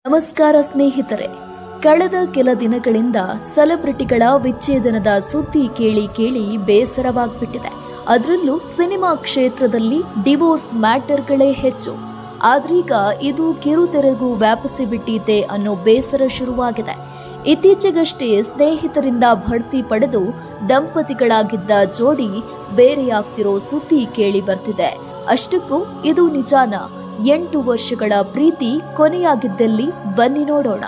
ನಮಸ್ಕಾರ ಸ್ನೇಹಿತರೆ ಕಳೆದ ಕೆಲ ದಿನಗಳಿಂದ ಸೆಲೆಬ್ರಿಟಿಗಳ ವಿಚ್ಛೇದನದ ಸುದ್ದಿ ಕೇಳಿ ಕೇಳಿ ಬೇಸರವಾಗ್ಬಿಟ್ಟಿದೆ ಅದರಲ್ಲೂ ಸಿನಿಮಾ ಕ್ಷೇತ್ರದಲ್ಲಿ ಡಿವೋರ್ಸ್ ಮ್ಯಾಟರ್ಗಳೇ ಹೆಚ್ಚು ಆದ್ರೀಗ ಇದು ಕಿರುತೆರೆಗೂ ವ್ಯಾಪಿಸಿ ಬಿಟ್ಟಿದೆ ಅನ್ನೋ ಬೇಸರ ಶುರುವಾಗಿದೆ ಇತ್ತೀಚೆಗಷ್ಟೇ ಸ್ನೇಹಿತರಿಂದ ಬಡ್ತಿ ಪಡೆದು ದಂಪತಿಗಳಾಗಿದ್ದ ಜೋಡಿ ಬೇರೆಯಾಗ್ತಿರೋ ಸುದ್ದಿ ಕೇಳಿ ಬರ್ತಿದೆ ಅಷ್ಟಕ್ಕೂ ಇದು ನಿಜಾನ ಎಂಟು ವರ್ಷಗಳ ಪ್ರೀತಿ ಕೊನೆಯಾಗಿದ್ದಲ್ಲಿ ಬನ್ನಿ ನೋಡೋಣ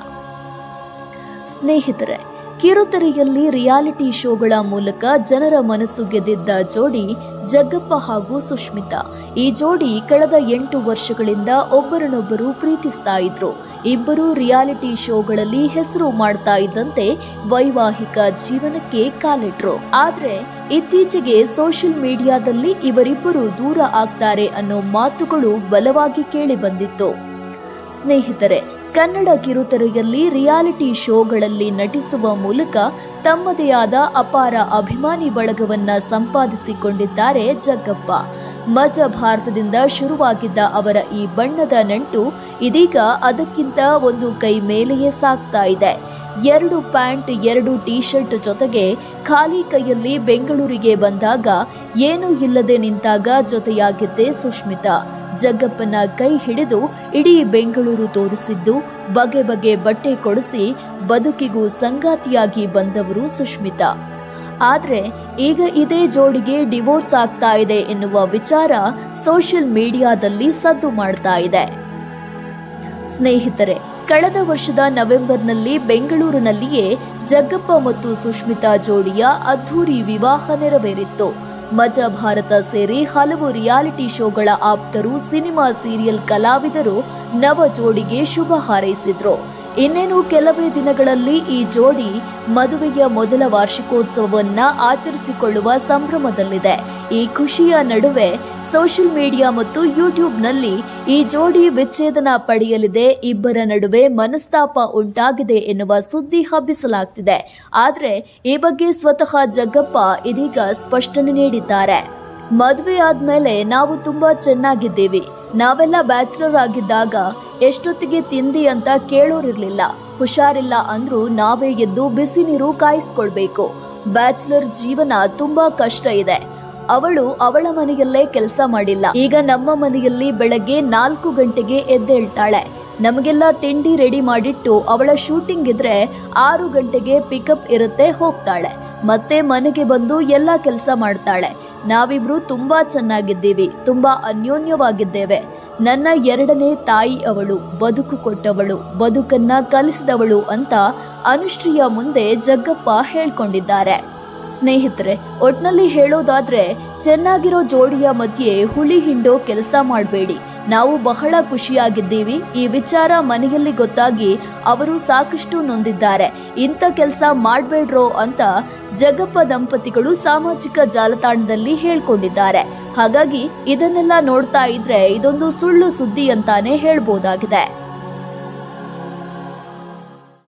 ಸ್ನೇಹಿತರೆ ಕಿರುತೆರೆಯಲ್ಲಿ ರಿಯಾಲಿಟಿ ಶೋಗಳ ಮೂಲಕ ಜನರ ಮನಸ್ಸು ಗೆದ್ದಿದ್ದ ಜೋಡಿ ಜಗ್ಗಪ್ಪ ಹಾಗೂ ಸುಷ್ಮಿತಾ ಈ ಜೋಡಿ ಕಳೆದ ಎಂಟು ವರ್ಷಗಳಿಂದ ಒಬ್ಬರನ್ನೊಬ್ಬರು ಪ್ರೀತಿಸ್ತಾ ಇದ್ರು ಇಬ್ಬರು ರಿಯಾಲಿಟಿ ಶೋಗಳಲ್ಲಿ ಹೆಸರು ಮಾಡ್ತಾ ಇದ್ದಂತೆ ವೈವಾಹಿಕ ಜೀವನಕ್ಕೆ ಕಾಲಿಟ್ರು ಆದ್ರೆ ಇತ್ತೀಚೆಗೆ ಸೋಷಿಯಲ್ ಮೀಡಿಯಾದಲ್ಲಿ ಇವರಿಬ್ಬರು ದೂರ ಆಗ್ತಾರೆ ಅನ್ನೋ ಮಾತುಗಳು ಬಲವಾಗಿ ಕೇಳಿ ಬಂದಿತ್ತು ಸ್ನೇಹಿತರೆ ಕನ್ನಡ ಕಿರುತೆರೆಯಲ್ಲಿ ರಿಯಾಲಿಟಿ ಶೋಗಳಲ್ಲಿ ನಟಿಸುವ ಮೂಲಕ ತಮ್ಮದೇ ಆದ ಅಪಾರ ಅಭಿಮಾನಿ ಬಳಗವನ್ನ ಸಂಪಾದಿಸಿಕೊಂಡಿದ್ದಾರೆ ಜಗ್ಗಪ್ಪ ಮಜ ಭಾರತದಿಂದ ಶುರುವಾಗಿದ್ದ ಅವರ ಈ ಬಣ್ಣದ ನಂಟು ಇದೀಗ ಅದಕ್ಕಿಂತ ಒಂದು ಕೈ ಮೇಲೆಯೇ ಸಾಗ್ತಾ ಇದೆ ಎರಡು ಪ್ಯಾಂಟ್ ಎರಡು ಟೀ ಶರ್ಟ್ ಜೊತೆಗೆ ಖಾಲಿ ಕೈಯಲ್ಲಿ ಬೆಂಗಳೂರಿಗೆ ಬಂದಾಗ ಏನೂ ಇಲ್ಲದೆ ನಿಂತಾಗ ಜೊತೆಯಾಗಿದ್ದೆ ಸುಷ್ಮಿತಾ ಜಗ್ಗಪ್ಪನ ಕೈ ಹಿಡಿದು ಇಡೀ ಬೆಂಗಳೂರು ತೋರಿಸಿದ್ದು ಬಗೆ ಬಗೆ ಬಟ್ಟೆ ಕೊಡಿಸಿ ಬದುಕಿಗೂ ಸಂಗಾತಿಯಾಗಿ ಬಂದವರು ಸುಷ್ಮಿತಾ ಆದ್ರೆ ಈಗ ಇದೇ ಜೋಡಿಗೆ ಡಿವೋರ್ಸ್ ಆಗ್ತಾ ಇದೆ ಎನ್ನುವ ವಿಚಾರ ಸೋಷಿಯಲ್ ಮೀಡಿಯಾದಲ್ಲಿ ಸದ್ದು ಮಾಡ್ತಾ ಇದೆ ಸ್ನೇಹಿತರೆ ಕಳೆದ ವರ್ಷದ ನವೆಂಬರ್ನಲ್ಲಿ ಬೆಂಗಳೂರಿನಲ್ಲಿಯೇ ಜಗ್ಗಪ್ಪ ಮತ್ತು ಸುಷ್ಮಿತಾ ಜೋಡಿಯ ಅದ್ಧೂರಿ ವಿವಾಹ ನೆರವೇರಿತ್ತು ಮಜ ಭಾರತ ಸೇರಿ ಹಲವು ರಿಯಾಲಿಟಿ ಶೋಗಳ ಆಪ್ತರು ಸಿನಿಮಾ ಸೀರಿಯಲ್ ಕಲಾವಿದರು ನವ ಜೋಡಿಗೆ ಶುಭ ಹಾರೈಸಿದ್ರು ಇನ್ನೇನು ಕೆಲವೇ ದಿನಗಳಲ್ಲಿ ಈ ಜೋಡಿ ಮದುವೆಯ ಮೊದಲ ವಾರ್ಷಿಕೋತ್ಸವವನ್ನ ಆಚರಿಸಿಕೊಳ್ಳುವ ಸಂಭ್ರಮದಲ್ಲಿದೆ ಈ ಖುಷಿಯ ನಡುವೆ ಸೋಷಿಯಲ್ ಮೀಡಿಯಾ ಮತ್ತು ಯೂಟ್ಯೂಬ್ನಲ್ಲಿ ಈ ಜೋಡಿ ವಿಚ್ಛೇದನ ಪಡೆಯಲಿದೆ ಇಬ್ಬರ ನಡುವೆ ಮನಸ್ತಾಪ ಉಂಟಾಗಿದೆ ಎನ್ನುವ ಸುದ್ದಿ ಹಬ್ಬಿಸಲಾಗ್ತಿದೆ ಆದ್ರೆ ಈ ಬಗ್ಗೆ ಸ್ವತಃ ಜಗ್ಗಪ್ಪ ಇದೀಗ ಸ್ಪಷ್ಟನೆ ನೀಡಿದ್ದಾರೆ ಮದುವೆ ಆದ್ಮೇಲೆ ನಾವು ತುಂಬಾ ಚೆನ್ನಾಗಿದ್ದೀವಿ ನಾವೆಲ್ಲ ಬ್ಯಾಚುಲರ್ ಆಗಿದ್ದಾಗ ಎಷ್ಟೊತ್ತಿಗೆ ತಿಂದಿ ಅಂತ ಕೇಳೋರಿರ್ಲಿಲ್ಲ ಹುಷಾರಿಲ್ಲ ಅಂದ್ರೂ ನಾವೇ ಎದ್ದು ಬಿಸಿ ನೀರು ಕಾಯಿಸ್ಕೊಳ್ಬೇಕು ಬ್ಯಾಚುಲರ್ ಜೀವನ ತುಂಬಾ ಕಷ್ಟ ಇದೆ ಅವಳು ಅವಳ ಮನೆಯಲ್ಲೇ ಕೆಲಸ ಮಾಡಿಲ್ಲ ಈಗ ನಮ್ಮ ಮನೆಯಲ್ಲಿ ಬೆಳಗ್ಗೆ ನಾಲ್ಕು ಗಂಟೆಗೆ ಎದ್ದೇಳ್ತಾಳೆ ನಮಗೆಲ್ಲ ತಿಂಡಿ ರೆಡಿ ಮಾಡಿಟ್ಟು ಅವಳ ಶೂಟಿಂಗ್ ಇದ್ರೆ ಆರು ಗಂಟೆಗೆ ಪಿಕಪ್ ಇರುತ್ತೆ ಹೋಗ್ತಾಳೆ ಮತ್ತೆ ಮನೆಗೆ ಬಂದು ಎಲ್ಲ ಕೆಲಸ ಮಾಡ್ತಾಳೆ ನಾವಿಬ್ರು ತುಂಬಾ ಚೆನ್ನಾಗಿದ್ದೀವಿ ತುಂಬಾ ಅನ್ಯೋನ್ಯವಾಗಿದ್ದೇವೆ ನನ್ನ ಎರಡನೇ ತಾಯಿ ಅವಳು ಬದುಕು ಕೊಟ್ಟವಳು ಬದುಕನ್ನ ಕಲಿಸಿದವಳು ಅಂತ ಅನುಶ್ರೀಯ ಮುಂದೆ ಜಗ್ಗಪ್ಪ ಹೇಳ್ಕೊಂಡಿದ್ದಾರೆ ಸ್ನೇಹಿತರೆ ಒಟ್ನಲ್ಲಿ ಹೇಳೋದಾದ್ರೆ ಚೆನ್ನಾಗಿರೋ ಜೋಡಿಯ ಮಧ್ಯೆ ಹುಳಿ ಹಿಂಡೋ ಕೆಲಸ ಮಾಡಬೇಡಿ ನಾವು ಬಹಳ ಖುಷಿಯಾಗಿದ್ದೀವಿ ಈ ವಿಚಾರ ಮನೆಯಲ್ಲಿ ಗೊತ್ತಾಗಿ ಅವರು ಸಾಕಷ್ಟು ನೊಂದಿದ್ದಾರೆ ಇಂಥ ಕೆಲಸ ಮಾಡ್ಬೇಡ್ರೋ ಅಂತ ಜಗಪ್ಪ ದಂಪತಿಗಳು ಸಾಮಾಜಿಕ ಜಾಲತಾಣದಲ್ಲಿ ಹೇಳ್ಕೊಂಡಿದ್ದಾರೆ ಹಾಗಾಗಿ ಇದನ್ನೆಲ್ಲ ನೋಡ್ತಾ ಇದ್ರೆ ಇದೊಂದು ಸುಳ್ಳು ಸುದ್ದಿ ಅಂತಾನೆ ಹೇಳ್ಬೋದಾಗಿದೆ